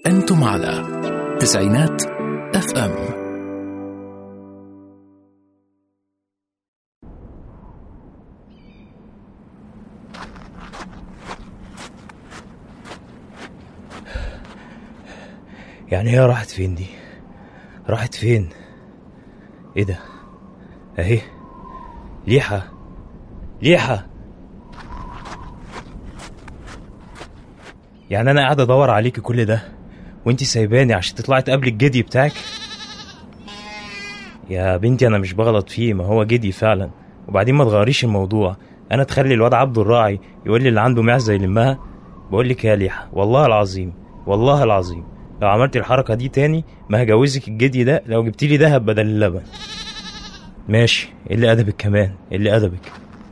أنتم على تسعينات اف ام يعني هي راحت فين دي راحت فين ايه ده اهي ليحة ليحة يعني انا قاعد ادور عليكي كل ده وانتي سايباني عشان تطلعي تقابلي الجدي بتاعك يا بنتي انا مش بغلط فيه ما هو جدي فعلا وبعدين ما تغيريش الموضوع انا تخلي الواد عبد الراعي يقول لي اللي عنده معزه يلمها بقول لك يا ليحة والله العظيم والله العظيم لو عملت الحركه دي تاني ما هجوزك الجدي ده لو جبت لي دهب بدل اللبن ماشي اللي ادبك كمان اللي ادبك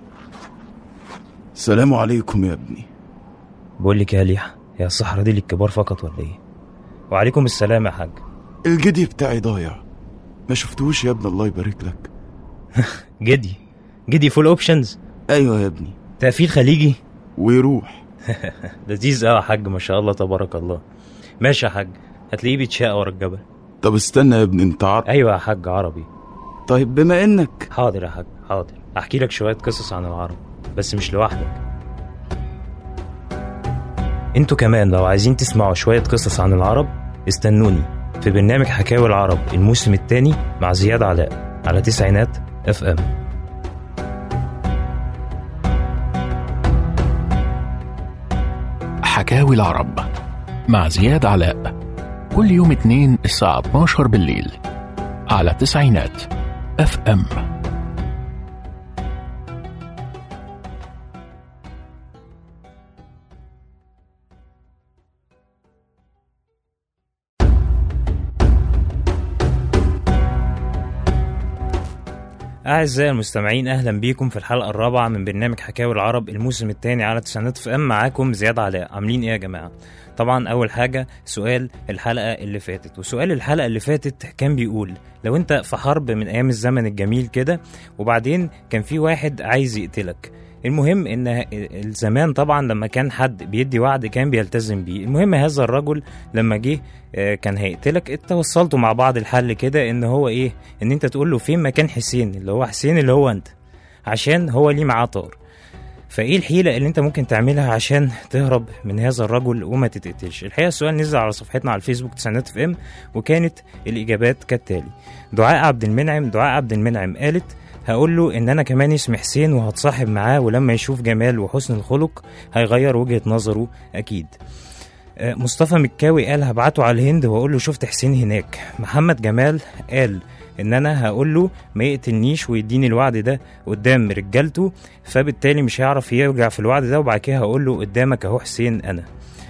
السلام عليكم يا ابني بقول لك يا ليحة هي الصحراء دي للكبار فقط ولا ايه وعليكم السلام يا حاج الجدي بتاعي ضايع ما شفتوش يا ابني الله يبارك لك جدي جدي فول اوبشنز ايوه يا ابني تقفيل خليجي ويروح لذيذ قوي يا حاج ما شاء الله تبارك الله ماشي يا حاج هتلاقيه بيتشاق ورا الجبل طب استنى يا ابني انت عارف ايوه يا حاج عربي طيب بما انك حاضر يا حاج حاضر احكي لك شويه قصص عن العرب بس مش لوحدك انتوا كمان لو عايزين تسمعوا شويه قصص عن العرب استنوني في برنامج حكاوي العرب الموسم الثاني مع زياد علاء على تسعينات اف ام حكاوي العرب مع زياد علاء كل يوم اثنين الساعة 12 بالليل على تسعينات اف ام أعزائي المستمعين أهلا بيكم في الحلقة الرابعة من برنامج حكاوي العرب الموسم الثاني على تسعينات اف ام معاكم زياد علاء عاملين إيه يا جماعة؟ طبعا أول حاجة سؤال الحلقة اللي فاتت وسؤال الحلقة اللي فاتت كان بيقول لو أنت في حرب من أيام الزمن الجميل كده وبعدين كان في واحد عايز يقتلك المهم ان الزمان طبعا لما كان حد بيدي وعد كان بيلتزم بيه المهم هذا الرجل لما جه آه، كان هيقتلك اتوصلتوا مع بعض الحل كده ان هو ايه ان انت تقول له فين مكان حسين اللي هو حسين اللي هو انت عشان هو ليه معاه طار فايه الحيله اللي انت ممكن تعملها عشان تهرب من هذا الرجل وما تتقتلش الحقيقه السؤال نزل على صفحتنا على الفيسبوك تسعينات اف ام وكانت الاجابات كالتالي دعاء عبد المنعم دعاء عبد المنعم قالت هقول له ان انا كمان اسمي حسين وهتصاحب معاه ولما يشوف جمال وحسن الخلق هيغير وجهة نظره اكيد آه، مصطفى مكاوي قال هبعته على الهند واقول له شفت حسين هناك محمد جمال قال ان انا هقول له ما يقتلنيش ويديني الوعد ده قدام رجالته فبالتالي مش هيعرف يرجع في الوعد ده وبعد كده هقول له قدامك اهو حسين انا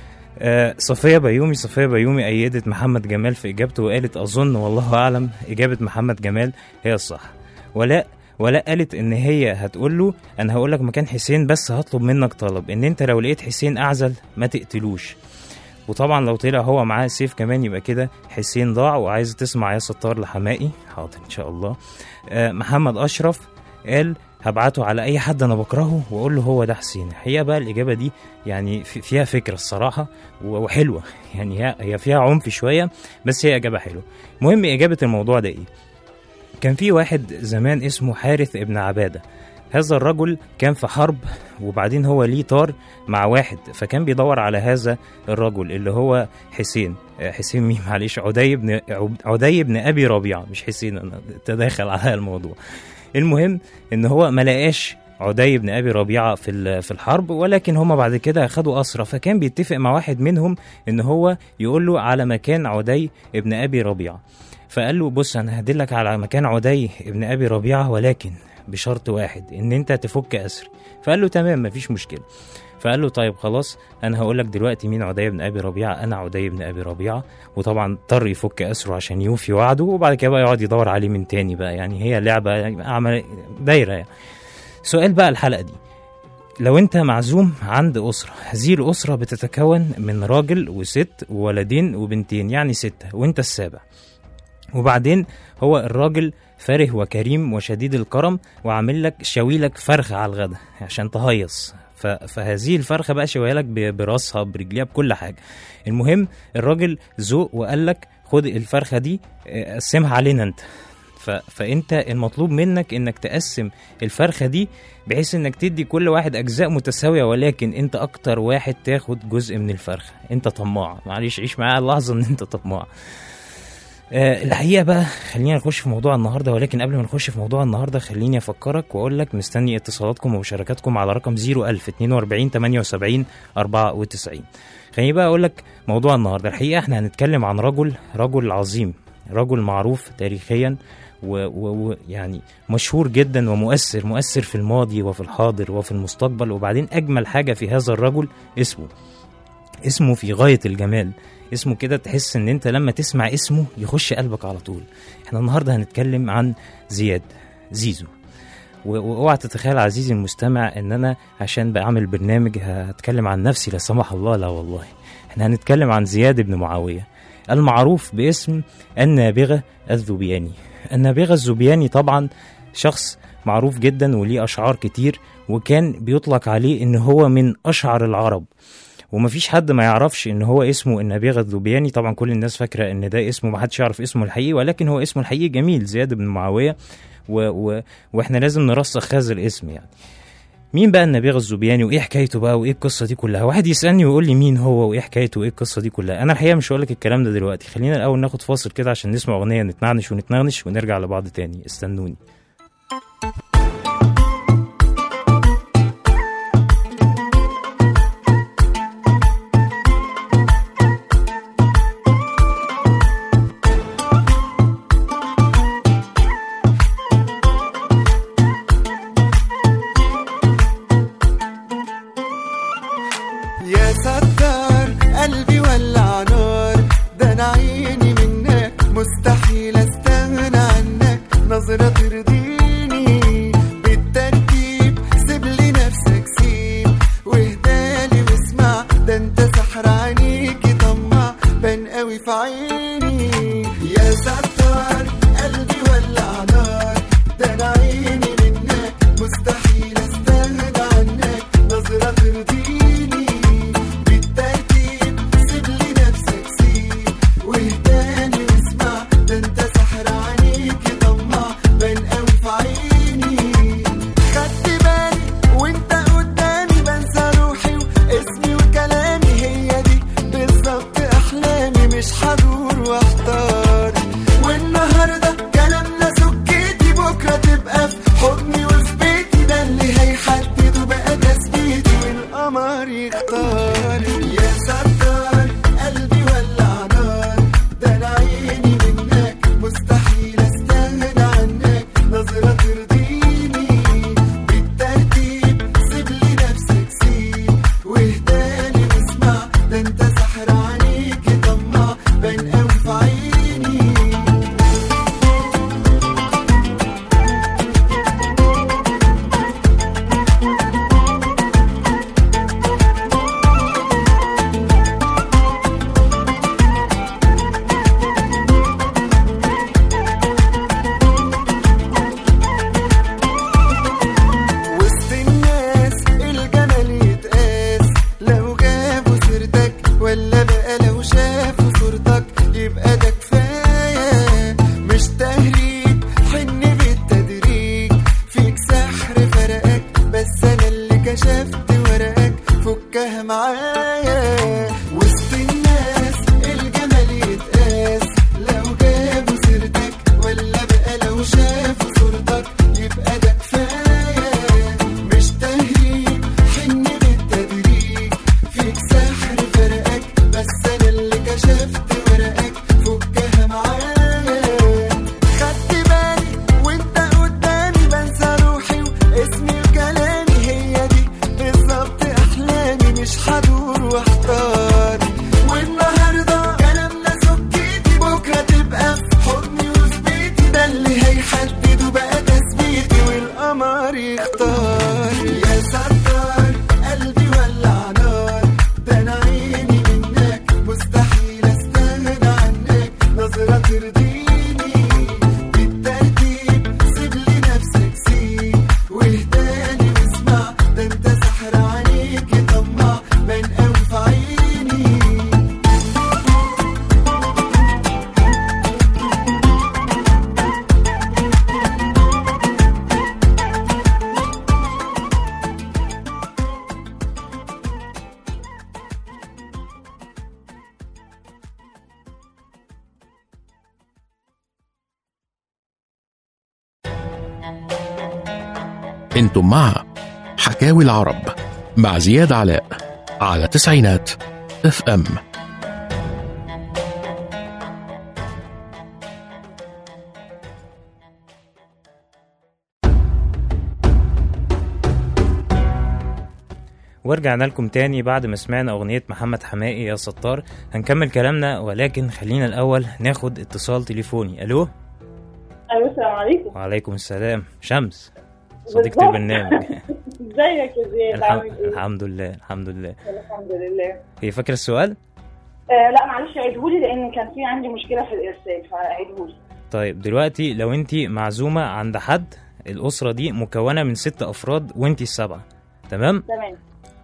آه، صفية بيومي صفية بيومي أيدت محمد جمال في إجابته وقالت أظن والله أعلم إجابة محمد جمال هي الصح ولاء ولاء قالت ان هي هتقول له انا هقول لك مكان حسين بس هطلب منك طلب ان انت لو لقيت حسين اعزل ما تقتلوش وطبعا لو طلع هو معاه سيف كمان يبقى كده حسين ضاع وعايز تسمع يا ستار لحمائي حاضر ان شاء الله آه محمد اشرف قال هبعته على اي حد انا بكرهه واقول له هو ده حسين الحقيقه بقى الاجابه دي يعني في- فيها فكره الصراحه و- وحلوه يعني هي هي فيها عنف شويه بس هي اجابه حلوه المهم اجابه الموضوع ده ايه كان في واحد زمان اسمه حارث ابن عبادة هذا الرجل كان في حرب وبعدين هو ليه طار مع واحد فكان بيدور على هذا الرجل اللي هو حسين آه، حسين مين معلش عدي بن عدي بن ابي ربيعه مش حسين انا تداخل على الموضوع المهم ان هو ما لقاش عدي بن ابي ربيعه في ال- في الحرب ولكن هما بعد كده خدوا اسرى فكان بيتفق مع واحد منهم ان هو يقول له على مكان عدي ابن ابي ربيعه فقال له بص انا هدلك على مكان عدي ابن ابي ربيعه ولكن بشرط واحد ان انت تفك اسري فقال له تمام مفيش مشكله فقال له طيب خلاص انا هقول لك دلوقتي مين عدي بن ابي ربيعه انا عدي بن ابي ربيعه وطبعا اضطر يفك اسره عشان يوفي وعده وبعد كده بقى يقعد يدور عليه من تاني بقى يعني هي لعبه يعني عمل دايره يعني. سؤال بقى الحلقه دي لو انت معزوم عند اسره هذه الاسره بتتكون من راجل وست وولدين وبنتين يعني سته وانت السابع وبعدين هو الراجل فاره وكريم وشديد الكرم وعامل لك شاوي لك فرخه على الغدا عشان تهيص ف... فهذه الفرخه بقى شويه لك ب- براسها برجليها بكل حاجه المهم الراجل ذوق وقال لك خد الفرخه دي آه، قسمها علينا انت ف... فانت المطلوب منك انك تقسم الفرخه دي بحيث انك تدي كل واحد اجزاء متساويه ولكن انت اكتر واحد تاخد جزء من الفرخه انت طماع معلش عيش معايا اللحظه ان انت طماع آه، الحقيقه بقى خلينا نخش في موضوع النهارده ولكن قبل ما نخش في موضوع النهارده خليني افكرك واقول لك مستني اتصالاتكم ومشاركاتكم على رقم 01000 42 78 94 خليني بقى اقول لك موضوع النهارده الحقيقه احنا هنتكلم عن رجل رجل عظيم رجل معروف تاريخيا ويعني مشهور جدا ومؤثر مؤثر في الماضي وفي الحاضر وفي المستقبل وبعدين اجمل حاجه في هذا الرجل اسمه اسمه في غايه الجمال اسمه كده تحس ان انت لما تسمع اسمه يخش قلبك على طول احنا النهارده هنتكلم عن زياد زيزو و- واوعى تتخيل عزيزي المستمع ان انا عشان بعمل برنامج هتكلم عن نفسي لا سمح الله لا والله احنا هنتكلم عن زياد بن معاويه المعروف باسم النابغه الذبياني النابغه الذبياني طبعا شخص معروف جدا وليه اشعار كتير وكان بيطلق عليه ان هو من اشعر العرب ومفيش حد ما يعرفش ان هو اسمه النبيغه الذبياني طبعا كل الناس فاكره ان ده اسمه ما حدش يعرف اسمه الحقيقي ولكن هو اسمه الحقيقي جميل زياد بن معاويه و... و... واحنا لازم نرسخ هذا الاسم يعني مين بقى النبيغه الذبياني وايه حكايته بقى وايه القصه دي كلها واحد يسالني ويقول لي مين هو وايه حكايته وايه القصه دي كلها انا الحقيقه مش هقول لك الكلام ده دلوقتي خلينا الاول ناخد فاصل كده عشان نسمع اغنيه نتنعنش ونتنغنش ونرجع لبعض تاني استنوني يا ستار قلبي ولع نار ده انا عيني منك مستحيل استغنى عنك نظرة ترضيني بالترتيب سيب لي نفسك سيب واهدالي واسمع ده انت سحر عينيكي طمع بان قوي في عيني يا ستار قلبي ولع نار ده انا عيني منك مستحيل استغنى عنك نظرة ترضيني بالترتيب سيب لي نفسك سيب واهداني واسمع ده انت سحر عينيكي طمع بان قوي في عيني خدت بالي وانت قدامي بنسى روحي واسمي وكلامي هي دي بالظبط احلامي مش هدور واحتار والنهارده كلامنا سكتي بكره تبقى في حضني وفي بيتي ده اللي هيحدد بقى تثبيتي والقمر يختار يا ستار قلبي ولع نار ده انا عيني منك مستحيل استغنى عنك نظرة ترضيني بالترتيب سيب لي نفسك سيب واهداني واسمع ده انت سحر عينيكي طمع بان قوي في عيني وسط الناس الجمال يتقاس لو جابوا سيرتك ولا بقى لو شافوا صورتك يبقى ده كفايه مش تهريج حن بالتدريج فيك سحر فرقك بس انا اللي كشفت ورقك فكها معايا وسط الناس الجمال يتقاس لو جابوا سيرتك ولا بقى لو شافوا صورتك يبقى ده كفايه مش تهريج حن بالتدريج فيك سحر فرقك بس انا اللي كشفت ورقك فكها معايا خدت بالي وانت قدامي بنسى روحي واسمي وكلامي هي دي بالظبط احلامي مش هدور واحتار والنهارده كلامنا سكتي بكره تبقى في حضني وفي بيتي ده اللي هيحدد بقى تثبيتي والقمر يختار يا ستار قلبي ولع نار ده انا عيني منك مستحيل استغنى عنك نظرة ترضيني بالترتيب سيب لي نفسك سيب واهداني واسمع ده انت سحر عينيكي انتم مع حكاوي العرب مع زياد علاء على تسعينات اف ام ورجعنا لكم تاني بعد ما سمعنا أغنية محمد حماقي يا ستار هنكمل كلامنا ولكن خلينا الأول ناخد اتصال تليفوني ألو الو السلام عليكم وعليكم السلام شمس صديقة بالظبط. البرنامج ازيك يا زياد الحم... عامل ايه؟ الحمد لله الحمد لله الحمد لله هي فاكرة السؤال؟ آه لا معلش عيدهولي لان كان في عندي مشكله في الارسال فعيدهولي طيب دلوقتي لو انت معزومة عند حد الأسرة دي مكونة من ست أفراد وانت السبعة تمام؟ تمام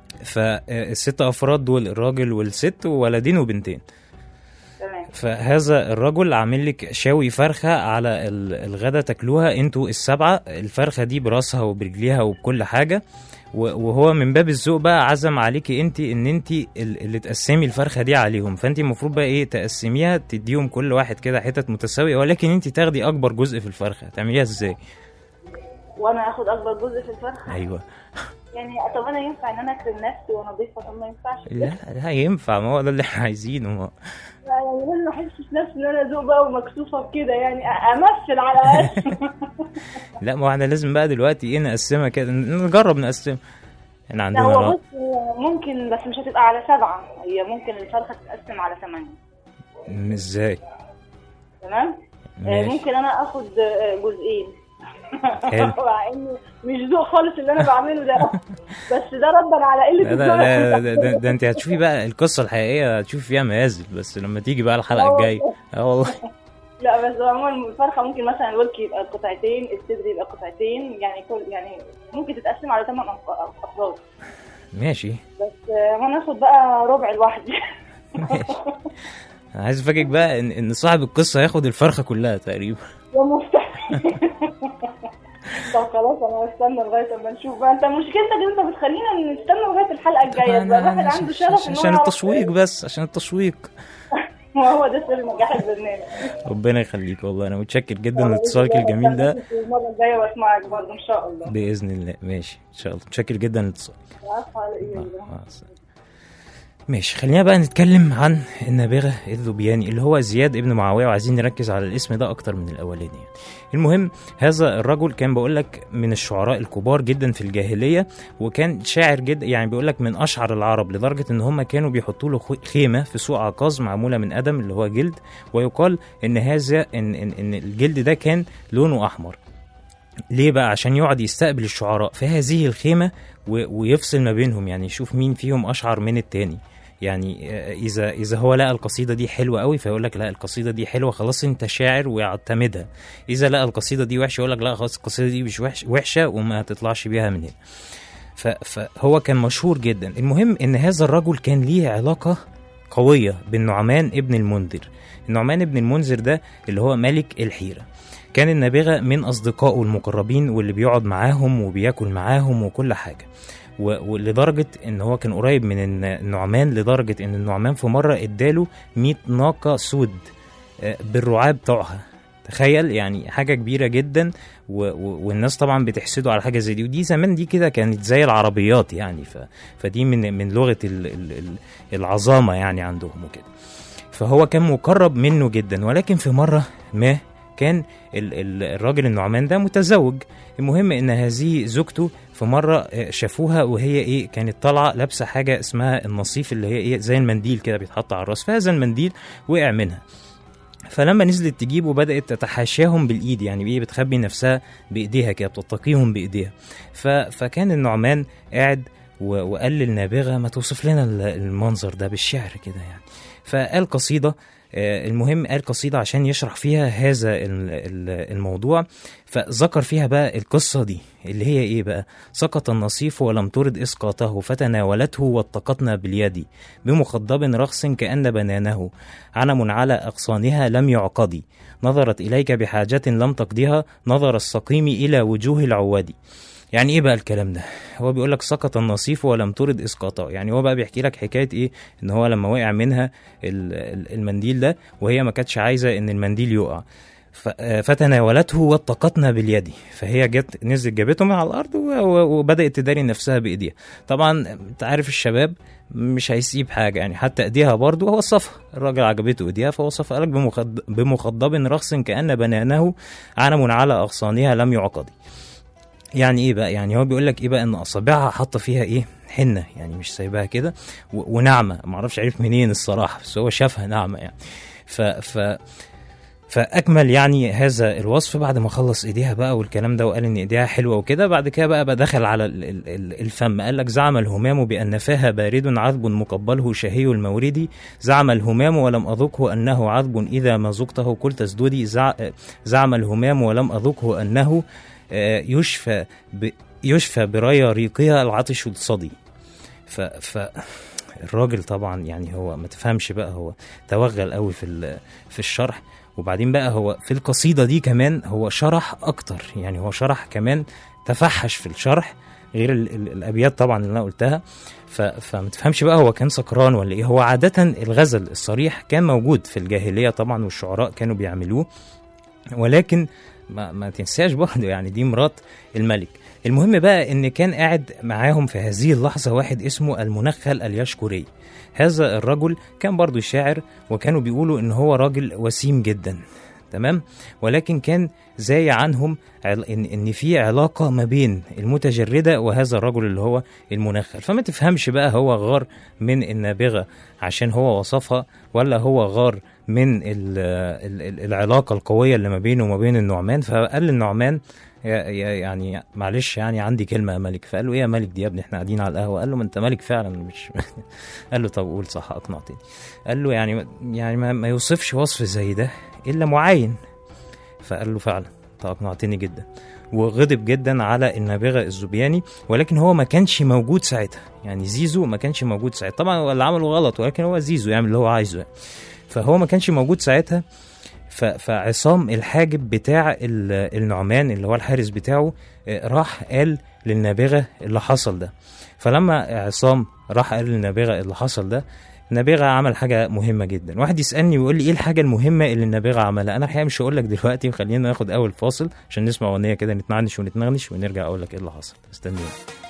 فالست أفراد دول الراجل والست وولدين وبنتين تمام فهذا الرجل عامل لك شاوي فرخة على ال- الغدا تاكلوها انتوا السبعة الفرخة دي براسها وبرجليها وبكل حاجة و- وهو من باب الذوق بقى عزم عليكي انت ان انت ال- اللي تقسمي الفرخة دي عليهم فانت المفروض بقى ايه تقسميها تديهم كل واحد كده حتت متساوية ولكن انت تاخدي اكبر جزء في الفرخة تعمليها ازاي وانا اخد اكبر جزء في الفرخه ايوه يعني طب انا ينفع ان انا اكرم نفسي وانا ضيفه طب ما ينفعش لا لا ينفع ما هو ده اللي احنا عايزينه ما يعني لازم ما احسش نفسي ان انا ذوق بقى ومكسوفه بكده يعني أ- امثل على الاقل لا ما هو احنا لازم بقى دلوقتي ايه نقسمها كده نجرب نقسمها احنا لا عندنا هو رأي. بص ممكن بس مش هتبقى على سبعه هي ممكن الفرخه تتقسم على ثمانيه ازاي تمام آه، ماشي ممكن انا اخد آه، جزئين حلو. مع انه مش ذوق خالص اللي انا بعمله ده بس ده ردا على قله لا لا لا ده, ده, ده انت هتشوفي بقى القصه الحقيقيه هتشوفي فيها مآزل بس لما تيجي بقى الحلقه الجايه اه والله لا بس هو عموما الفرخه ممكن مثلا الورك يبقى قطعتين الصدر يبقى قطعتين يعني كل يعني ممكن تتقسم على ثمان افراد ماشي بس آه، وانا اخد بقى ربع لوحدي ماشي انا عايز افاجئك بقى ان ان صاحب القصه هياخد الفرخه كلها تقريبا يا مستحيل طب خلاص انا هستنى لغايه اما نشوف بقى انت مشكلتك ان انت بتخلينا نستنى لغايه الحلقه الجايه طبعاً بقى الواحد أنا عنده عشان- شغف ان هو عشان يعرف التشويق بس عشان التشويق ما هو ده سر نجاح البرنامج ربنا يخليك والله انا متشكر جدا لاتصالك الجميل ده المره الجايه واسمعك برضه ان شاء الله باذن الله ماشي ان شاء الله متشكر جدا لاتصالك عارفه على ايه مع- ده. مع السلامة. ماشي خلينا بقى نتكلم عن النابغة الذبياني اللي هو زياد ابن معاوية وعايزين نركز على الاسم ده أكتر من الأولاني يعني. المهم هذا الرجل كان بقول لك من الشعراء الكبار جدا في الجاهلية وكان شاعر جدا يعني بيقول لك من أشعر العرب لدرجة إن هم كانوا بيحطوا له خو- خيمة في سوق عكاظ معمولة من أدم اللي هو جلد ويقال إن هذا إن, إن, إن الجلد ده كان لونه أحمر ليه بقى عشان يقعد يستقبل الشعراء في هذه الخيمة و- ويفصل ما بينهم يعني يشوف مين فيهم أشعر من التاني يعني آه، إذا إذا هو لقى القصيدة دي حلوة قوي فيقول لك لا القصيدة دي حلوة خلاص أنت شاعر ويعتمدها إذا لقى القصيدة دي وحشة يقول لك لا خلاص القصيدة دي مش وحش وحشة وما تطلعش بيها من هنا ف- فهو كان مشهور جدا المهم ان هذا الرجل كان ليه علاقة قوية بالنعمان ابن المنذر النعمان ابن المنذر ده اللي هو ملك الحيرة كان النابغة من أصدقائه المقربين واللي بيقعد معاهم وبياكل معاهم وكل حاجة و- ولدرجة ان هو كان قريب من الن- النعمان لدرجة ان النعمان في مرة اداله 100 ناقة سود آه، بالرعاة بتوعها تخيل يعني حاجة كبيرة جدا و... و... والناس طبعا بتحسده على حاجة زي دي ودي زمان دي كده كانت زي العربيات يعني ف... فدي من من لغة ال... ال... ال- العظامة يعني عندهم وكده فهو كان مقرب منه جدا ولكن في مرة ما كان ال... ال... الراجل النعمان ده متزوج المهم ان هذه زوجته في مرة آه، شافوها وهي ايه كانت طالعة لابسة حاجة اسمها النصيف اللي هي ايه زي المنديل كده بيتحط على الراس فهذا المنديل وقع منها فلما نزلت تجيبه بدأت تتحاشاهم بالإيد يعني بإيه بتخبي نفسها بإيديها كده بتتقيهم بإيديها ف... فكان النعمان قاعد و... وقال للنابغة ما توصف لنا ال- المنظر ده بالشعر كده يعني فقال قصيدة آه، المهم قال قصيدة عشان يشرح فيها هذا ال- ال- الموضوع فذكر فيها بقى القصة دي اللي هي ايه بقى سقط النصيف ولم ترد اسقاطه فتناولته واتقتنا باليد بمخضب رخص كأن بنانه علم على أغصانها لم يعقد نظرت إليك بحاجة لم تقضيها نظر السقيم إلى وجوه العواد يعني ايه بقى الكلام ده هو بيقول لك سقط النصيف ولم ترد اسقاطه يعني هو بقى بيحكي لك حكايه ايه ان هو لما وقع منها ال- ال- المنديل ده وهي ما كانتش عايزه ان المنديل يقع ف- آه، فتناولته والتقطنا باليد فهي جت نزلت جابته من على الارض و- و- وبدات تداري نفسها بايديها طبعا انت عارف الشباب مش هيسيب حاجه يعني حتى ايديها برضه هو وصفها الراجل عجبته ايديها فوصفها قالك بمخض... بمخضب رخص كان بنانه علم على اغصانها لم يعقد يعني ايه بقى يعني هو بيقول لك ايه بقى ان اصابعها حاطه فيها ايه حنه يعني مش سايباها كده و- وناعمه معرفش عرف منين الصراحه بس هو شافها ناعمه يعني ف ف فاكمل يعني هذا الوصف بعد ما خلص ايديها بقى والكلام ده وقال ان ايديها حلوه وكده بعد كده بقى, بقى دخل على ال- ال- ال- الفم قال لك زعم الهمام بان فاها بارد عذب مقبله شهي المورد زعم الهمام ولم اذقه انه عذب اذا ما ذقته قلت ازددي زع- زعم الهمام ولم اذقه انه آه، يشفى ب يشفى برايا ريقها العطش الصدي ف, ف الراجل طبعا يعني هو ما تفهمش بقى هو توغل قوي في ال- في الشرح وبعدين بقى هو في القصيده دي كمان هو شرح اكتر يعني هو شرح كمان تفحش في الشرح غير ال ال الابيات طبعا اللي انا قلتها ف فما تفهمش بقى هو كان سكران ولا ايه هو عاده الغزل الصريح كان موجود في الجاهليه طبعا والشعراء كانوا بيعملوه ولكن ما, ما تنساش برضه يعني دي مرات الملك المهم بقى ان كان قاعد معاهم في هذه اللحظه واحد اسمه المنخل اليشكري هذا الرجل كان برضه شاعر وكانوا بيقولوا ان هو راجل وسيم جدا تمام ولكن كان زاي عنهم عل- ان ان في علاقه ما بين المتجرده وهذا الرجل اللي هو المنخل فما تفهمش بقى هو غار من النابغه عشان هو وصفها ولا هو غار من ال ال ال العلاقه القويه اللي ما بينه وما بين النعمان فقال للنعمان يا- يا- يعني معلش يعني عندي كلمه يا ملك فقال له ايه يا ملك دي يا ابني احنا قاعدين على القهوه قال له ما انت ملك فعلا مش قال له طب قول صح اقنعتني قال له يعني يعني ما, ما يوصفش وصف زي ده الا معين فقال له فعلا انت اقنعتني جدا وغضب جدا على النابغه الزبياني ولكن هو ما كانش موجود ساعتها يعني زيزو ما كانش موجود ساعتها طبعا هو اللي عمله غلط ولكن هو زيزو يعمل اللي هو عايزه يعني. فهو ما كانش موجود ساعتها ف- فعصام الحاجب بتاع ال- النعمان اللي هو الحارس بتاعه آه، راح قال للنابغه اللي حصل ده فلما عصام راح قال للنابغه اللي حصل ده النابغه عمل حاجه مهمه جدا واحد يسالني ويقول لي ايه الحاجه المهمه اللي النابغه عملها انا الحقيقه مش هقول لك دلوقتي وخلينا ناخد اول فاصل عشان نسمع اغنيه كده نتمعنش ونتنغنش ونرجع اقول لك ايه اللي حصل استنوني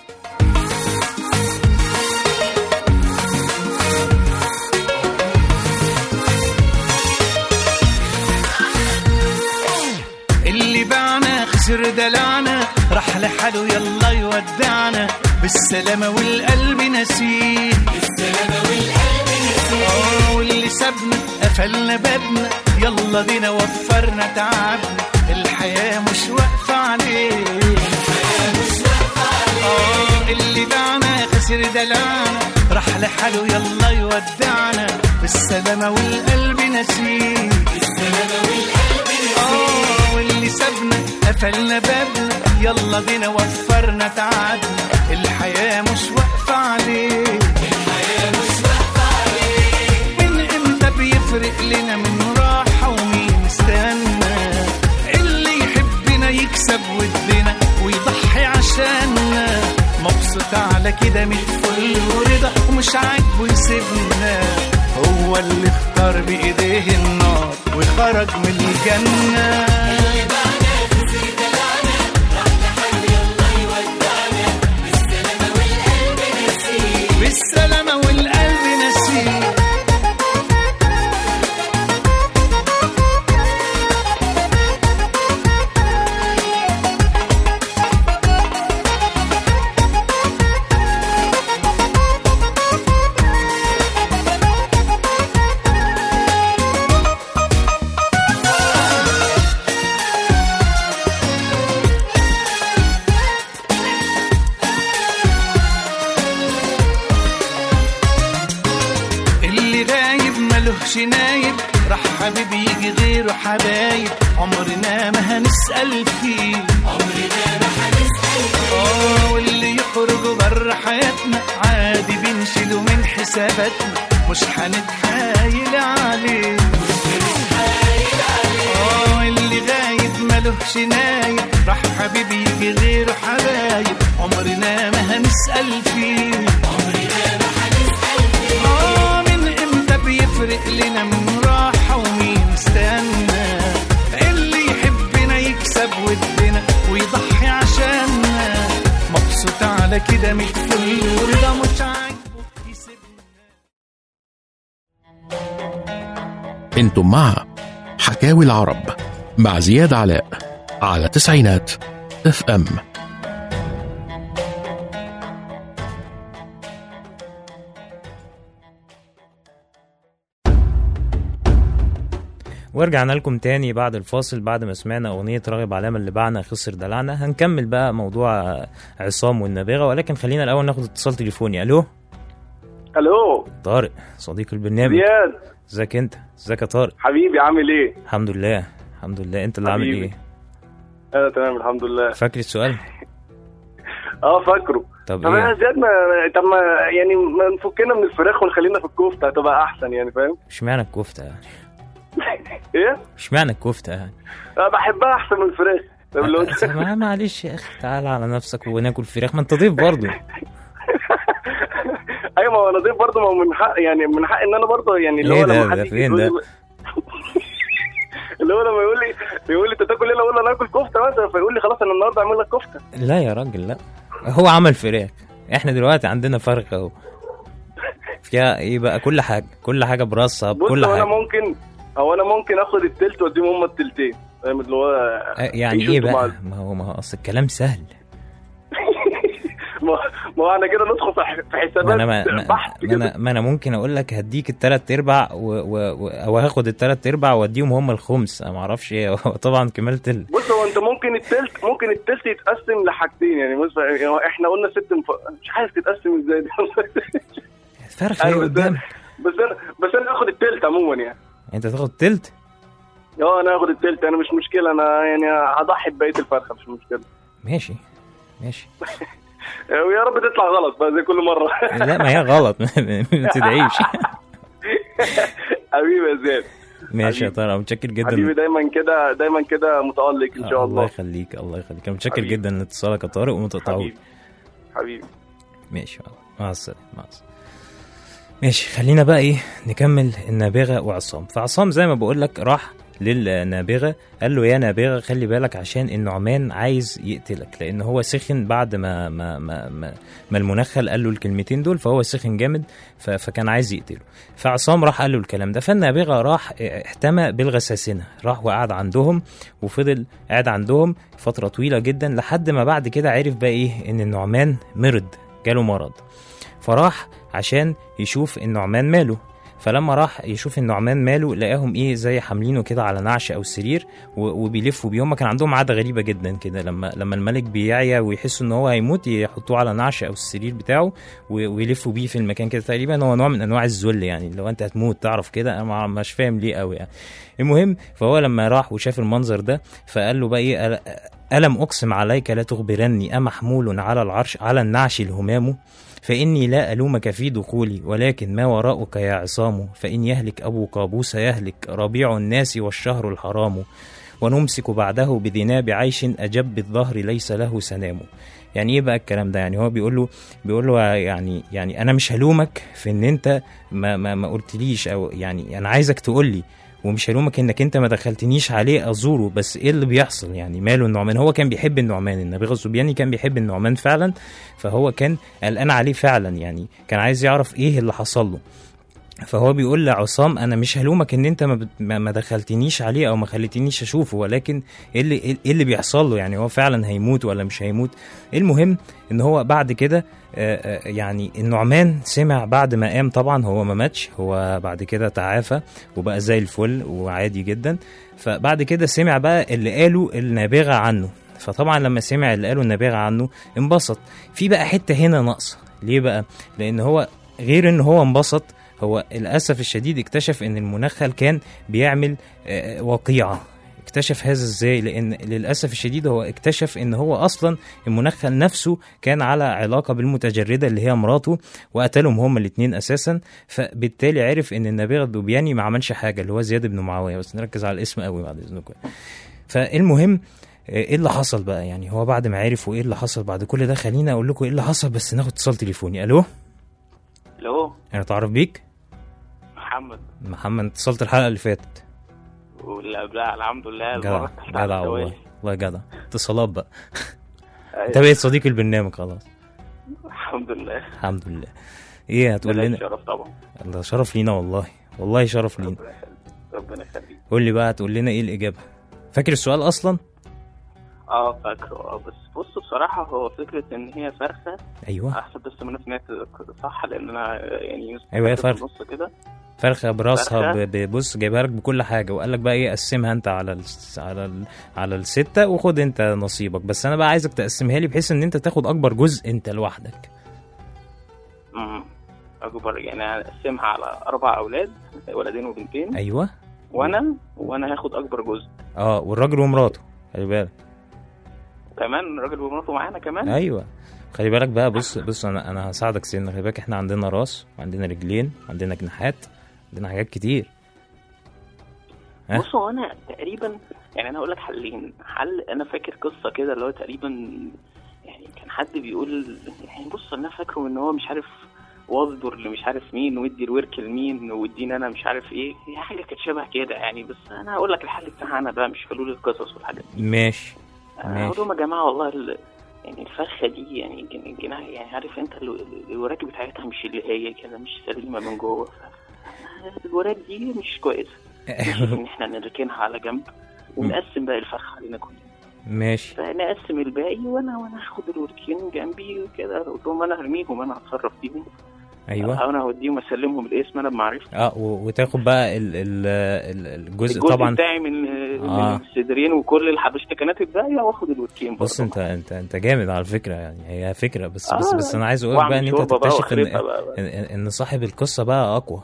اللي باعنا خسر دلعنا راح لحاله يلا يودعنا بالسلامة والقلب نسيه بالسلامة والقلب نسيه واللي سابنا قفلنا بابنا يلا بينا وفرنا تعبنا الحياة مش واقفة عليه الحياة مش واقفة عليه اللي باعنا خسر دلعنا راح لحاله يلا يودعنا بالسلامة والقلب نسيه آه، واللي سابنا قفلنا بابنا يلا بينا وفرنا تعبنا الحياة مش واقفة عليه الحياة مش واقفة عليه من امتى بيفرق لنا من راحة ومين استنى اللي يحبنا يكسب ودنا ويضحي عشاننا مبسوط على كده من فل ورضا ومش عاجبه يسيبنا هو اللي اختار بايديه النار وخرج من الجنه بالسلامة والقلب نسيه اللي غايب ملهش نايب راح حبيب يجي غيره حبايب عمرنا ما هنسأل فيه عمرنا ما هنسأل فيه اه واللي يخرج بره حياتنا عادي بنشيله من حساباتنا مش هنتحايل عليه اه اللي غايب ملهش نايب راح حبيب يجي غيره حبايب عمرنا ما هنسأل فيه آه من امتى بيفرق لنا من راحة ومين استنى اللي ده كده مش فل ورضا مش عاجبه يسيبنا انتم مع حكاوي العرب مع زياد علاء على تسعينات اف ام ورجعنا لكم تاني بعد الفاصل بعد ما سمعنا أغنية راغب علامة اللي باعنا خسر دلعنا هنكمل بقى موضوع عصام والنابغة ولكن خلينا الأول ناخد اتصال تليفوني ألو الو طارق صديق البرنامج زياد ازيك انت ازيك يا طارق حبيبي عامل ايه الحمد لله الحمد لله انت اللي عامل حبيبي. ايه انا تمام الحمد لله فاكر السؤال اه فاكره طب طب يا ايه زياد ما طب ما يعني ما نفكنا من الفراخ ونخلينا في الكفته هتبقى احسن يعني فاهم اشمعنى الكفتة يعني ايه اشمعنى الكفتة يعني انا بحبها احسن من الفراخ طب لو طب ما- معلش يا اخي تعال على نفسك وناكل فراخ ما انت ضيف برضه ايوه ما هو انا ضيف برضه ما هو من حق يعني من حق ان انا برضه يعني اللي ايه هو ده؟ لما حد ده يجي فين يقول ده؟ لي- اللي هو لما يقول لي يقول لي انت تاكل ايه لو اقول له انا اكل كفته مثلا فيقول لي خلاص انا النهارده اعمل لك كفته لا يا راجل لا هو عمل فراخ احنا دلوقتي عندنا فرخ اهو فيها ايه بقى كل حاجه كل حاجه براسها بص بكل هو انا حاجه ممكن هو انا ممكن اخد التلت واديهم هم التلتين فاهم اللي هو آه، يعني يشوفوا ايه بقى بعض. ما هو ما هو اصل الكلام سهل ما ما هو احنا كده ندخل في ح- في ما حسابات انا ما, ما, بحت ما انا كده ما انا ممكن اقول لك هديك التلات ارباع و و و او هاخد التلات ارباع واديهم هم الخمس انا ما اعرفش ايه هو طبعا كمالة ال... بص هو انت ممكن التلت ممكن التلت يتقسم لحاجتين يعني مثلا يعني احنا قلنا ست مف... مش عارف تتقسم ازاي دي فرخ ايه أيوة، بس قدامك أنا- بس انا بس انا هاخد التلت عموما يعني انت تاخد تلت اه انا هاخد التلت انا مش مشكله انا يعني هضحي ببقيه الفرخه مش مشكله ماشي ماشي ويا رب تطلع غلط بقى زي كل مره لا ما هي غلط ما تدعيش حبيبي يا زياد ماشي يا حبيبي. ترى متشكر جدا حبيبي دايما كده دايما كده متالق ان شاء الله الله يخليك الله يخليك انا متشكر حبيبي. جدا لاتصالك يا طارق وما تقطعوش حبيبي حبيبي ماشي مع السلامه مع السلامه ماشي خلينا بقى ايه نكمل النابغه وعصام فعصام زي ما بقول لك راح للنابغه قال له يا نابغه خلي بالك عشان النعمان عايز يقتلك لان هو سخن بعد ما ما ما ما, ما المنخل قال له الكلمتين دول فهو سخن جامد ف- فكان عايز يقتله فعصام راح قال له الكلام ده فالنابغه راح احتمى بالغساسنه راح وقعد عندهم وفضل قاعد عندهم فتره طويله جدا لحد ما بعد كده عرف بقى ايه ان النعمان مرض جاله مرض فراح عشان يشوف النعمان ماله فلما راح يشوف النعمان ماله لقاهم ايه زي حاملينه كده على نعش او سرير و- وبيلفوا بيه هم كان عندهم عاده غريبه جدا كده لما لما الملك بيعيا ويحسوا ان هو هيموت يحطوه على نعش او السرير بتاعه و- ويلفوا بيه في المكان كده تقريبا هو نوع من انواع الذل يعني لو انت هتموت تعرف كده انا ما- مش فاهم ليه قوي يعني المهم فهو لما راح وشاف المنظر ده فقال له بقى ايه أل- ألم أقسم عليك لا تخبرني أمحمول على العرش على النعش الهمام فإني لا ألومك في دخولي ولكن ما وراءك يا عصام فإن يهلك أبو قابوس يهلك ربيع الناس والشهر الحرام ونمسك بعده بذناب عيش أجب الظهر ليس له سنام يعني ايه بقى الكلام ده يعني هو بيقول له بيقول له يعني يعني انا مش هلومك في ان انت ما ما, ما قلتليش او يعني انا عايزك تقول لي ومش هلومك انك انت ما دخلتنيش عليه ازوره بس ايه اللي بيحصل يعني ماله النعمان هو كان بيحب النعمان النبي الزبياني كان بيحب النعمان فعلا فهو كان قلقان عليه فعلا يعني كان عايز يعرف ايه اللي حصل له فهو بيقول لعصام انا مش هلومك ان انت ما, بت- ما ما دخلتنيش عليه او ما خليتنيش اشوفه ولكن ايه اللي ايه اللي بيحصل له يعني هو فعلا هيموت ولا مش هيموت المهم ان هو بعد كده آه، آه، يعني النعمان سمع بعد ما قام طبعا هو ما ماتش هو بعد كده تعافى وبقى زي الفل وعادي جدا فبعد كده سمع بقى اللي قاله النابغه عنه فطبعا لما سمع اللي قاله النابغه عنه انبسط في بقى حته هنا ناقصه ليه بقى لان هو غير ان هو انبسط هو للاسف الشديد اكتشف ان المنخل كان بيعمل آه، وقيعه اكتشف هذا ازاي لان للاسف الشديد هو اكتشف ان هو اصلا المنخل نفسه كان على علاقه بالمتجرده اللي هي مراته وقتلهم هما الاثنين اساسا فبالتالي عرف ان النابغه الدوبياني ما عملش حاجه اللي هو زياد بن معاويه بس نركز على الاسم قوي بعد اذنكم فالمهم آه، ايه اللي حصل بقى يعني هو بعد ما عرف وايه اللي حصل بعد كل ده خليني اقول لكم ايه اللي حصل بس ناخد اتصال تليفوني الو الو انا تعرف بيك محمد محمد اتصلت الحلقه اللي فاتت واللي قبلها الحمد لله جدع المرة بتاعت جدع والله الجواز. والله جدع اتصالات بقى أيوة. انت بقيت صديق البرنامج خلاص الحمد لله الحمد لله ايه هتقول ده لنا شرف طبعا ده شرف لينا والله والله شرف لينا ربنا يخليك ربنا يخليك قول لي بقى هتقول لنا ايه الاجابه فاكر السؤال اصلا اه فاكره اه بس بص بصراحة هو فكرة إن هي فرخة ايوه أحسن بس من سمعت صح لأن أنا يعني أيوة، هي في فرخة. النص كده فرخه براسها فرخة. ب- ب- بص جايبها لك بكل حاجه وقال لك بقى ايه قسمها انت على ال على ال على السته وخد انت نصيبك بس انا بقى عايزك تقسمها لي بحيث ان انت تاخد اكبر جزء انت لوحدك مم. أكبر يعني هقسمها على أربع أولاد ولدين وبنتين ايوه وأنا وأنا هاخد أكبر جزء اه والراجل ومراته خلي بالك كمان راجل ومراته معانا كمان ايوه خلي بالك بقى بص بص انا انا هساعدك سنه خلي بالك احنا عندنا راس وعندنا رجلين وعندنا جناحات عندنا حاجات كتير ها؟ بص هو انا تقريبا يعني انا اقول لك حلين حل انا فاكر قصه كده اللي هو تقريبا يعني كان حد بيقول يعني بص انا فاكره ان هو مش عارف واصبر اللي مش عارف مين وادي الورك لمين واديني انا مش عارف ايه هي حاجه كانت شبه كده يعني بس انا هقول لك الحل بتاعها انا بقى مش حلول القصص والحاجات دي ماشي انا ماشي. هقول لهم يا جماعه والله ال... يعني الفرخه دي يعني الجن- الجناح يعني عارف انت ال- ال- الوراك بتاعتها مش اللي هي كده مش سليمه من جوه ف- الوراك دي مش كويسه ان احنا نركنها على جنب ونقسم باقي الفرخ علينا كلنا ماشي فنقسم الباقي وانا وانا هاخد الوركين جنبي وكده اقول لهم انا هرميهم انا هتصرف فيهم ايوه انا هوديهم اسلمهم الاسم انا بمعرفتي اه و- وتاخد بقى ال ال ال- الجزء الجزء طبعا بتاعي من آه. من الصدرين وكل الحبشتكنات الباقيه واخد الوركين بص برضه. انت انت انت جامد على فكره يعني هي فكره بس بس آه. بس انا عايز اقول لك بقى ان وأعمل انت شوربة بقى تكتشف ان وأخربها بقى. ان, ان صاحب القصه بقى اقوى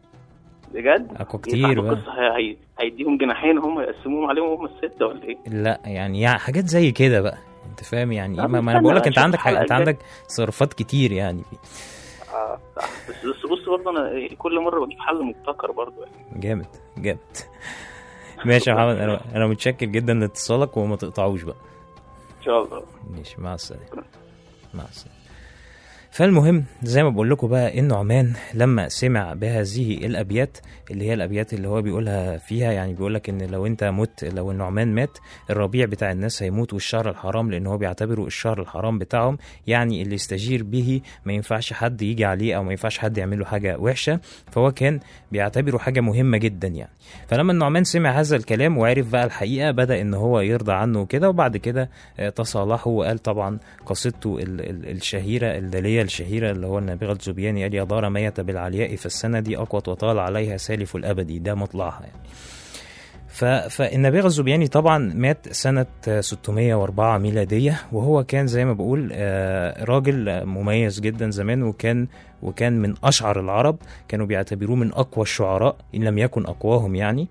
بجد اقوى إيه كتير صاحب بقى القصه هي- هي- هيديهم جناحين هم يقسموهم عليهم هم السته ولا ايه؟ لا يعني, يعني حاجات زي كده بقى انت فاهم يعني لا، ايه ما, ما استنى انا بقول لك بقى انت نشوف عندك حاجة الحلقة انت الجاية. عندك تصرفات كتير يعني اه صح بس بس بص برضه انا إيه، كل مره بجيب حل مبتكر برضه يعني جامد جامد ماشي يا محمد انا انا متشكر جدا لاتصالك وما تقطعوش بقى ان شاء الله ماشي مع السلامه مع السلامه فالمهم زي ما بقول لكم بقى ان عمان لما سمع بهذه الابيات اللي هي الابيات اللي هو بيقولها فيها يعني بيقول لك ان لو انت مت لو النعمان مات الربيع بتاع الناس هيموت والشهر الحرام لان هو بيعتبره الشهر الحرام بتاعهم يعني اللي يستجير به ما ينفعش حد يجي عليه او ما ينفعش حد يعمل له حاجه وحشه فهو كان بيعتبره حاجه مهمه جدا يعني فلما النعمان سمع هذا الكلام وعرف بقى الحقيقه بدا ان هو يرضى عنه وكده وبعد كده آه، تصالحوا وقال طبعا قصيدته ال- ال- الشهيره الداليه الشهيره اللي هو النابغه الزبياني قال يا دار ميت بالعلياء فالسنه دي اقوت وطال عليها سالف الابدي ده مطلعها يعني ف... فالنابغه الزبياني طبعا مات سنه آه، 604 ميلاديه وهو كان زي ما بقول آه، راجل آه، مميز جدا زمان وكان وكان من اشعر العرب كانوا بيعتبروه من اقوى الشعراء ان لم يكن اقواهم يعني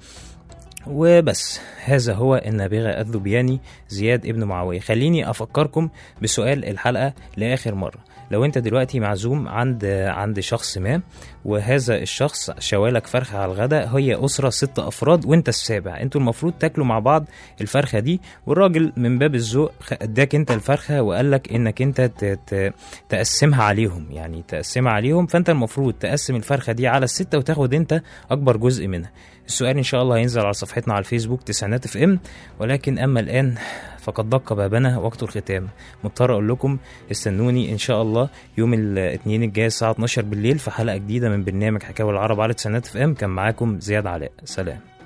وبس هذا هو النابغة الذبياني زياد ابن معاوية خليني أفكركم بسؤال الحلقة لآخر مرة لو انت دلوقتي معزوم عند عند شخص ما وهذا الشخص شوالك فرخة على الغداء هي أسرة ست أفراد وانت السابع انتوا المفروض تاكلوا مع بعض الفرخة دي والراجل من باب الذوق خ- اداك انت الفرخة وقال لك انك انت ت- ت- تقسمها عليهم يعني تقسمها عليهم فانت المفروض تقسم الفرخة دي على الستة وتاخد انت أكبر جزء منها السؤال ان شاء الله هينزل على صفحتنا على الفيسبوك تسعينات اف ام ولكن اما الان فقد دق بابنا وقت الختام مضطر اقول لكم استنوني ان شاء الله يوم الاثنين الجاي الساعه 12 بالليل في حلقه جديده من برنامج حكاوي العرب على تسعينات اف ام كان معاكم زياد علاء سلام